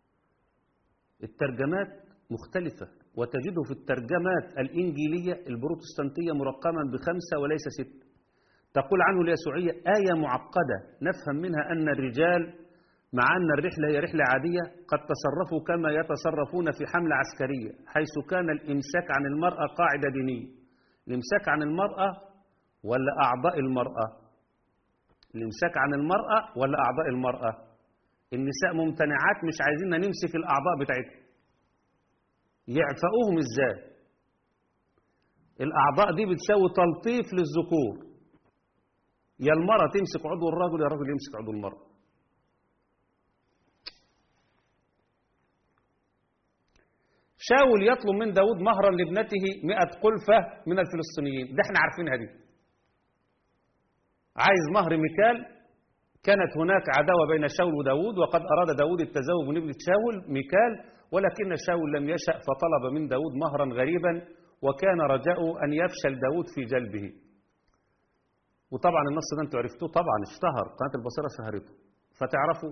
الترجمات مختلفة وتجده في الترجمات الإنجيلية البروتستانتية مرقما بخمسة وليس ست تقول عنه اليسوعية آية معقدة نفهم منها أن الرجال مع أن الرحلة هي رحلة عادية قد تصرفوا كما يتصرفون في حملة عسكرية حيث كان الإمساك عن المرأة قاعدة دينية الإمساك عن المرأة ولا أعضاء المرأة الإمساك عن المرأة ولا أعضاء المرأة النساء ممتنعات مش عايزين نمسك الأعضاء بتاعتهم يعفقوهم إزاي الأعضاء دي بتساوي تلطيف للذكور يا المرأة تمسك عضو الرجل يا الرجل يمسك عضو المرأة شاول يطلب من داود مهرا لابنته مئة قلفة من الفلسطينيين ده احنا عارفينها دي عايز مهر ميكال كانت هناك عداوة بين شاول وداود وقد أراد داود التزوج من ابنة شاول ميكال ولكن شاول لم يشأ فطلب من داود مهرا غريبا وكان رجاؤه أن يفشل داود في جلبه وطبعا النص ده انتوا عرفتوه طبعا اشتهر قناة البصيرة شهرته فتعرفوا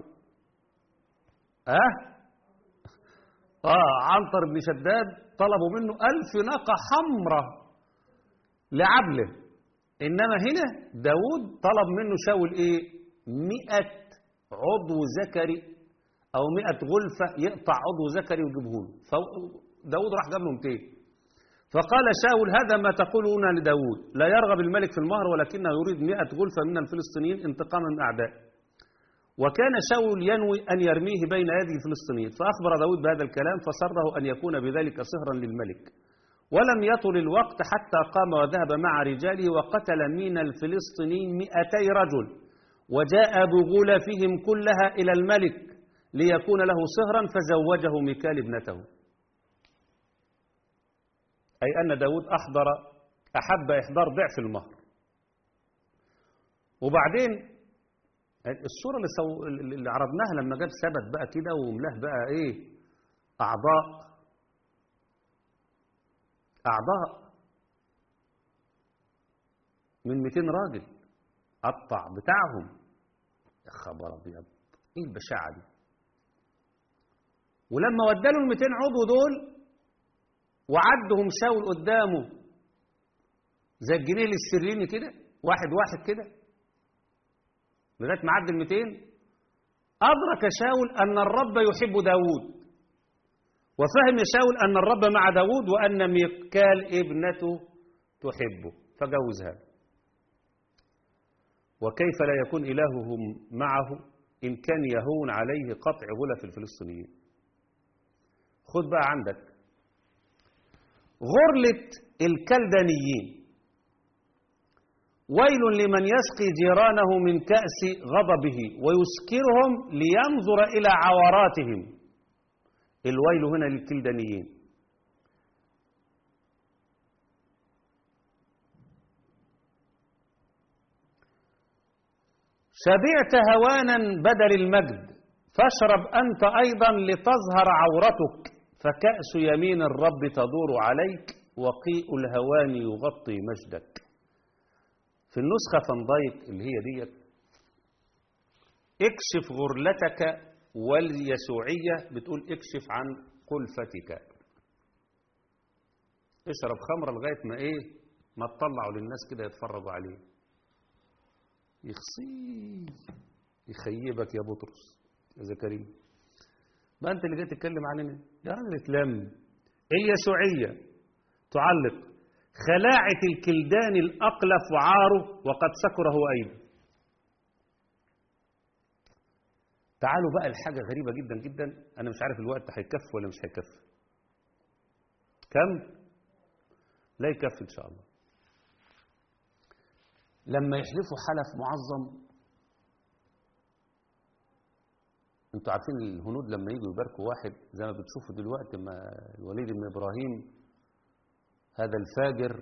اه اه عنتر بن شداد طلبوا منه ألف ناقة حمراء لعبله إنما هنا داود طلب منه شاول إيه مئة عضو ذكري أو مئة غلفة يقطع عضو ذكري ويجيبه له فداود راح جاب له 200 فقال شاول هذا ما تقولون لداود لا يرغب الملك في المهر ولكنه يريد مئة غلفة من الفلسطينيين انتقاما من أعدائه وكان شاول ينوي أن يرميه بين يدي الفلسطينيين فأخبر داود بهذا الكلام فسره أن يكون بذلك صهرا للملك ولم يطل الوقت حتى قام وذهب مع رجاله وقتل من الفلسطينيين مئتي رجل وجاء بغلفهم كلها إلى الملك ليكون له صهرا فزوجه ميكال ابنته أي أن داود أحضر أحب إحضار ضعف المهر وبعدين الصورة اللي, سو... اللي عرضناها لما جاب ثبت بقى كده وملاه بقى ايه أعضاء أعضاء من 200 راجل قطع بتاعهم يا خبر ابيض ايه البشاعه دي ولما وداله ال 200 عضو دول وعدهم شاول قدامه زي الجنيه الاسترليني كده واحد واحد كده لغايه ما عدى ال 200 ادرك شاول ان الرب يحب داوود وفهم شاول ان الرب مع داوود وان ميكال ابنته تحبه فجوزها وكيف لا يكون إلههم معه إن كان يهون عليه قطع غلف الفلسطينيين خد بقى عندك غرلة الكلدانيين ويل لمن يسقي جيرانه من كأس غضبه ويسكرهم لينظر إلى عوراتهم الويل هنا للكلدانيين شبعت هوانا بدل المجد فاشرب أنت أيضا لتظهر عورتك فكأس يمين الرب تدور عليك وقيء الهوان يغطي مجدك في النسخة فانضايك اللي هي ديت اكشف غرلتك واليسوعية بتقول اكشف عن قلفتك اشرب خمرة لغاية ما ايه ما تطلعوا للناس كده يتفرجوا عليه يخصيه يخيبك يا بطرس يا زكريا ما انت اللي جاي تتكلم عننا يا راجل اتلم اليسوعية تعلق خلاعة الكلدان الأقلف وعاره وقد سكره أيضا تعالوا بقى الحاجة غريبة جدا جدا أنا مش عارف الوقت هيكفي ولا مش هيكفي كم؟ لا يكفي إن شاء الله لما يحلفوا حلف معظم انتوا عارفين الهنود لما يجوا يباركوا واحد زي ما بتشوفوا دلوقتي ما الوليد بن ابراهيم هذا الفاجر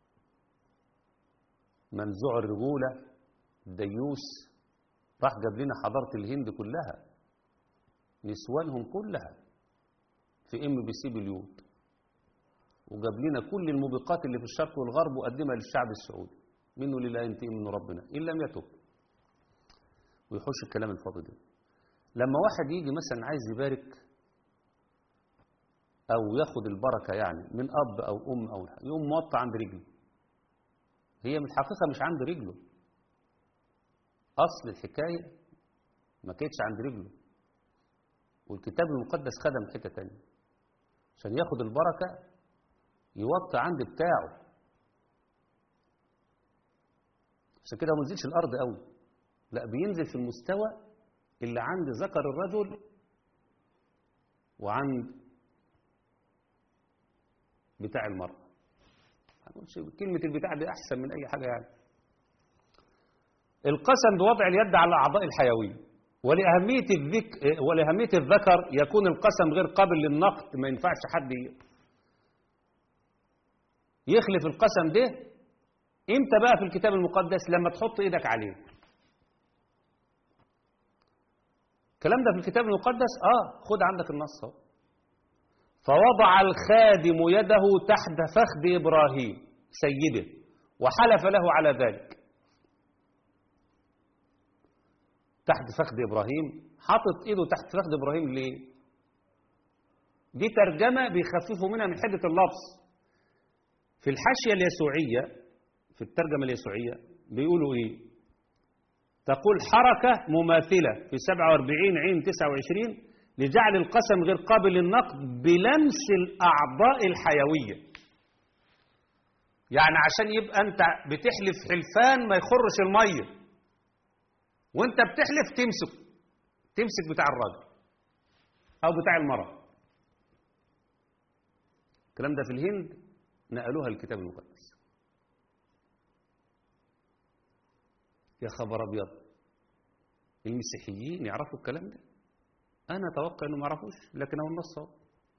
منزوع الرجولة الديوس راح جاب لنا حضارة الهند كلها نسوانهم كلها في ام بي سي بليود وجاب لنا كل الموبقات اللي في الشرق والغرب وقدمها للشعب السعودي منه لله ينتقم من ربنا إن لم يتب ويحوش الكلام الفاضي ده لما واحد يجي مثلا عايز يبارك أو ياخد البركة يعني من أب أو أم أو يقوم موطى عند رجله هي من الحقيقة مش عند رجله أصل الحكاية ما كانتش عند رجله والكتاب المقدس خدم حتة تانية عشان ياخد البركة يوطى عند بتاعه عشان كده ما ينزلش الأرض قوي لا بينزل في المستوى اللي عند ذكر الرجل وعند بتاع المرأة كلمة البتاع دي أحسن من أي حاجة يعني القسم بوضع اليد على الأعضاء الحيوية ولأهمية, الذك... ولأهمية الذكر يكون القسم غير قابل للنقد ما ينفعش حد يخلف القسم ده امتى بقى في الكتاب المقدس لما تحط ايدك عليه الكلام ده في الكتاب المقدس اه خد عندك النص اهو فوضع الخادم يده تحت فخذ ابراهيم سيده وحلف له على ذلك تحت فخذ ابراهيم حاطط ايده تحت فخذ ابراهيم ليه دي ترجمه بيخففوا منها من حده اللفظ في الحاشيه اليسوعيه في الترجمة اليسوعية بيقولوا إيه تقول حركة مماثلة في 47 عين 29 لجعل القسم غير قابل للنقد بلمس الأعضاء الحيوية يعني عشان يبقى أنت بتحلف حلفان ما يخرش المية وانت بتحلف تمسك تمسك بتاع الراجل أو بتاع المرأة الكلام ده في الهند نقلوها الكتاب المقدس يا خبر ابيض المسيحيين يعرفوا الكلام ده انا اتوقع انهم ما يعرفوش لكن هو النص اهو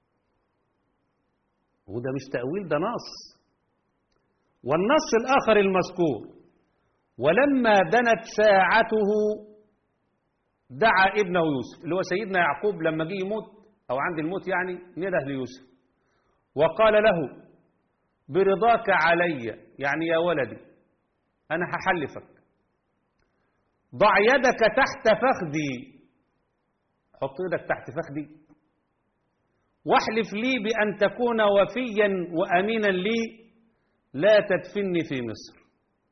وده مش تاويل ده نص والنص الاخر المذكور ولما دنت ساعته دعا ابنه يوسف اللي هو سيدنا يعقوب لما جه يموت او عند الموت يعني نده ليوسف وقال له برضاك علي يعني يا ولدي أنا هحلفك ضع يدك تحت فخدي حط يدك تحت فخدي واحلف لي بأن تكون وفيا وأمينا لي لا تدفني في مصر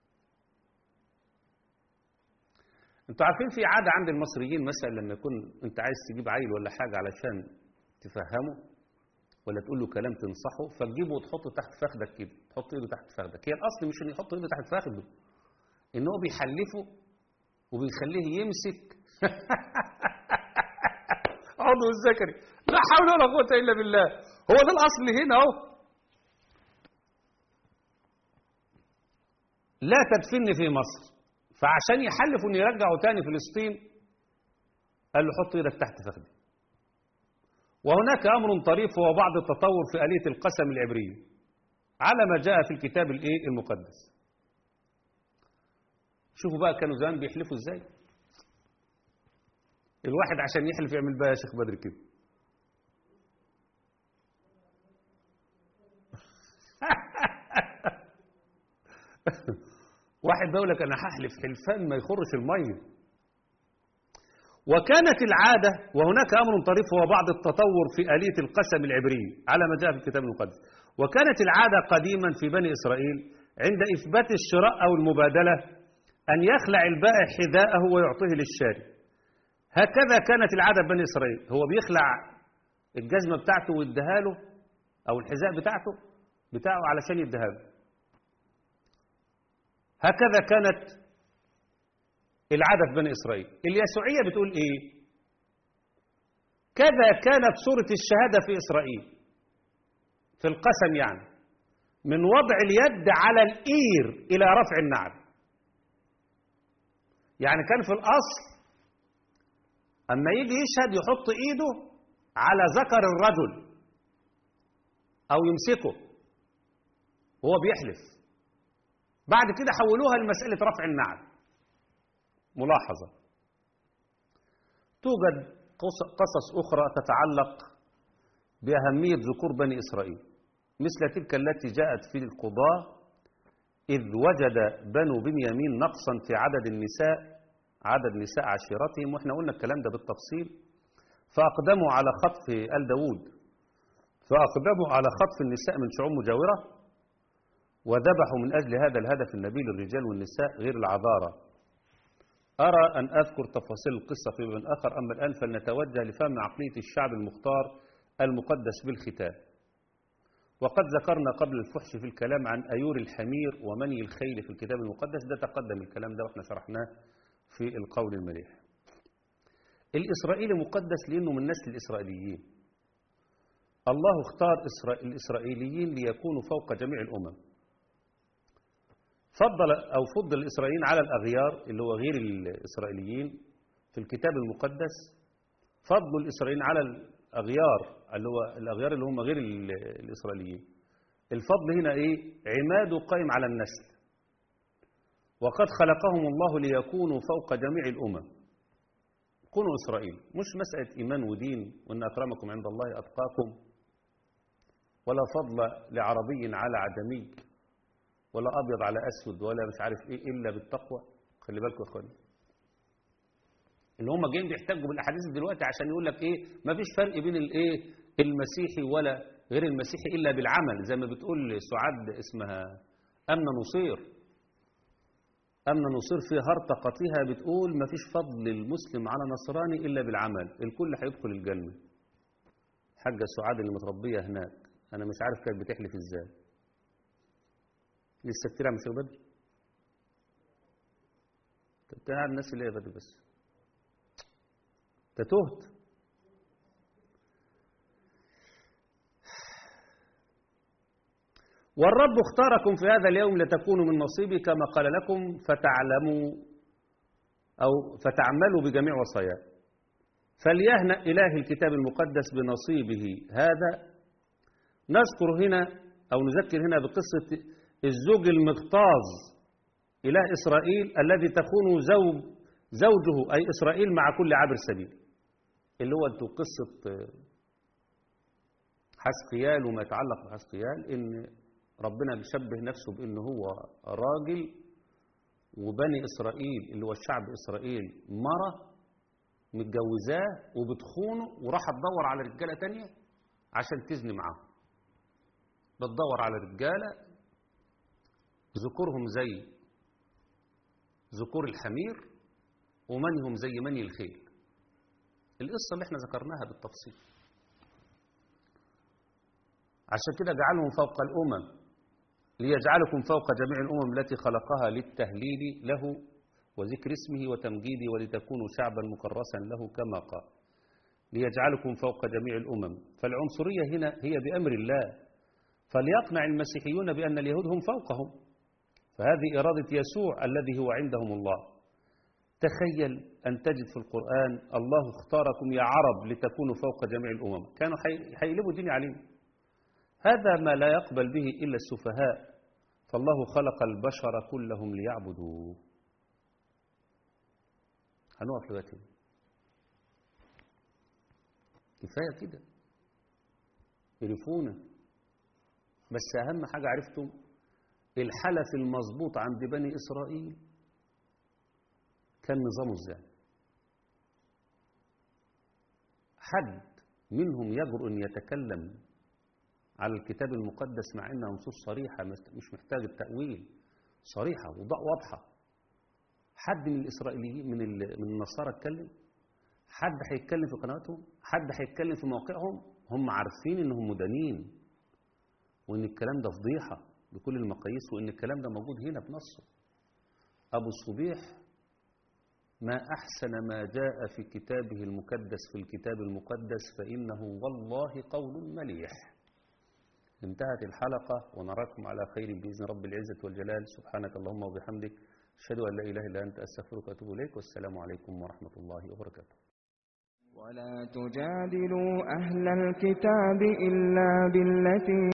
انتوا عارفين في عادة عند المصريين مثلا لما يكون انت عايز تجيب عيل ولا حاجة علشان تفهمه ولا تقول له كلام تنصحه فتجيبه وتحطه تحت فخدك كده تحط ايده تحت فخدك هي الاصل مش انه يحط ايده تحت فخده ان هو بيحلفه وبيخليه يمسك عضو الذكري لا حول ولا قوة الا بالله هو ده الاصل هنا اهو لا تدفني في مصر فعشان يحلفوا ان يرجعوا تاني فلسطين قال له حط ايدك تحت فخدي وهناك امر طريف هو بعض التطور في آلية القسم العبرية على ما جاء في الكتاب الايه المقدس شوفوا بقى كانوا زمان بيحلفوا ازاي الواحد عشان يحلف يعمل بقى يا شيخ بدر كده واحد بيقول لك انا هحلف حلفان ما يخرش الميه وكانت العاده وهناك امر طريف هو بعض التطور في اليه القسم العبري على ما جاء في الكتاب المقدس وكانت العاده قديما في بني اسرائيل عند اثبات الشراء او المبادله ان يخلع البائع حذاءه ويعطيه للشاري هكذا كانت العاده في بني اسرائيل هو بيخلع الجزمه بتاعته ويديها له او الحذاء بتاعته بتاعه علشان يديها له هكذا كانت العادة في بني إسرائيل اليسوعية بتقول إيه كذا كانت صورة الشهادة في إسرائيل في القسم يعني من وضع اليد على الإير إلى رفع النعل يعني كان في الأصل أما يجي يشهد يحط إيده على ذكر الرجل أو يمسكه وهو بيحلف بعد كده حولوها لمسألة رفع النعل ملاحظة توجد قصص أخرى تتعلق بأهمية ذكور بني إسرائيل مثل تلك التي جاءت في القضاء إذ وجد بنو بنيامين نقصا في عدد النساء عدد نساء عشيرتهم وإحنا قلنا الكلام ده بالتفصيل فأقدموا على خطف آل داود فأقدموا على خطف النساء من شعوب مجاورة وذبحوا من أجل هذا الهدف النبيل الرجال والنساء غير العذارى أرى أن أذكر تفاصيل القصة في من آخر أما الآن فلنتوجه لفهم عقلية الشعب المختار المقدس بالختان وقد ذكرنا قبل الفحش في الكلام عن أيور الحمير ومني الخيل في الكتاب المقدس ده تقدم الكلام ده وإحنا شرحناه في القول المليح الإسرائيلي مقدس لأنه من نسل الإسرائيليين الله اختار الإسرائيليين ليكونوا فوق جميع الأمم فضل أو فضل الإسرائيليين على الأغيار اللي هو غير الإسرائيليين في الكتاب المقدس فضل الإسرائيليين على الأغيار اللي هو الأغيار اللي هم غير الإسرائيليين الفضل هنا إيه عماد قائم على النسل وقد خلقهم الله ليكونوا فوق جميع الأمم كونوا إسرائيل مش مسألة إيمان ودين وأن أكرمكم عند الله أتقاكم ولا فضل لعربي على عجمي ولا ابيض على اسود ولا مش عارف ايه الا بالتقوى خلي بالكم يا اخواني اللي هم جايين بيحتجوا بالاحاديث دلوقتي عشان يقول لك ايه ما فيش فرق بين الايه المسيحي ولا غير المسيحي الا بالعمل زي ما بتقول سعاد اسمها امنه نصير امنه نصير في هرطقتها بتقول ما فيش فضل المسلم على نصراني الا بالعمل الكل هيدخل الجنه حاجه سعاد اللي متربيه هناك انا مش عارف كانت بتحلف ازاي لسه كتير عم شيخ بدر انت قاعد الناس اللي هي بدر بس انت تهت والرب اختاركم في هذا اليوم لتكونوا من نصيبي كما قال لكم فتعلموا أو فتعملوا بجميع وصاياه فليهنأ إله الكتاب المقدس بنصيبه هذا نذكر هنا أو نذكر هنا بقصة الزوج المغتاظ إله إسرائيل الذي تخون زوج زوجه أي إسرائيل مع كل عابر سبيل اللي هو انتوا قصة حسقيال وما يتعلق بحسقيال إن ربنا بيشبه نفسه بأنه هو راجل وبني إسرائيل اللي هو الشعب إسرائيل مرة متجوزاه وبتخونه وراح تدور على رجالة تانية عشان تزني معاهم بتدور على رجالة ذكورهم زي ذكور الحمير ومنهم زي مني الخيل القصة اللي احنا ذكرناها بالتفصيل عشان كده جعلهم فوق الأمم ليجعلكم فوق جميع الأمم التي خلقها للتهليل له وذكر اسمه وتمجيده ولتكونوا شعبا مكرسا له كما قال ليجعلكم فوق جميع الأمم فالعنصرية هنا هي بأمر الله فليقنع المسيحيون بأن اليهود هم فوقهم فهذه إرادة يسوع الذي هو عندهم الله تخيل أن تجد في القرآن الله اختاركم يا عرب لتكونوا فوق جميع الأمم كانوا حيقلبوا الدنيا عليهم هذا ما لا يقبل به إلا السفهاء فالله خلق البشر كلهم ليعبدوه هنقف دلوقتي كفاية كده يعرفونا بس أهم حاجة عرفتم الحلف المظبوط عند بني إسرائيل كان نظامه ازاي حد منهم يجرؤ أن يتكلم على الكتاب المقدس مع انها نصوص صريحه مش محتاج التاويل صريحه واضحه حد من الاسرائيليين من من النصارى اتكلم حد هيتكلم في قنواتهم حد هيتكلم في موقعهم هم عارفين انهم مدانين وان الكلام ده فضيحه بكل المقاييس وان الكلام ده موجود هنا بنصه ابو الصبيح ما احسن ما جاء في كتابه المقدس في الكتاب المقدس فانه والله قول مليح انتهت الحلقة ونراكم على خير بإذن رب العزة والجلال سبحانك اللهم وبحمدك أشهد أن لا إله إلا أنت أستغفرك وأتوب إليك والسلام عليكم ورحمة الله وبركاته ولا تجادلوا أهل الكتاب إلا بالتي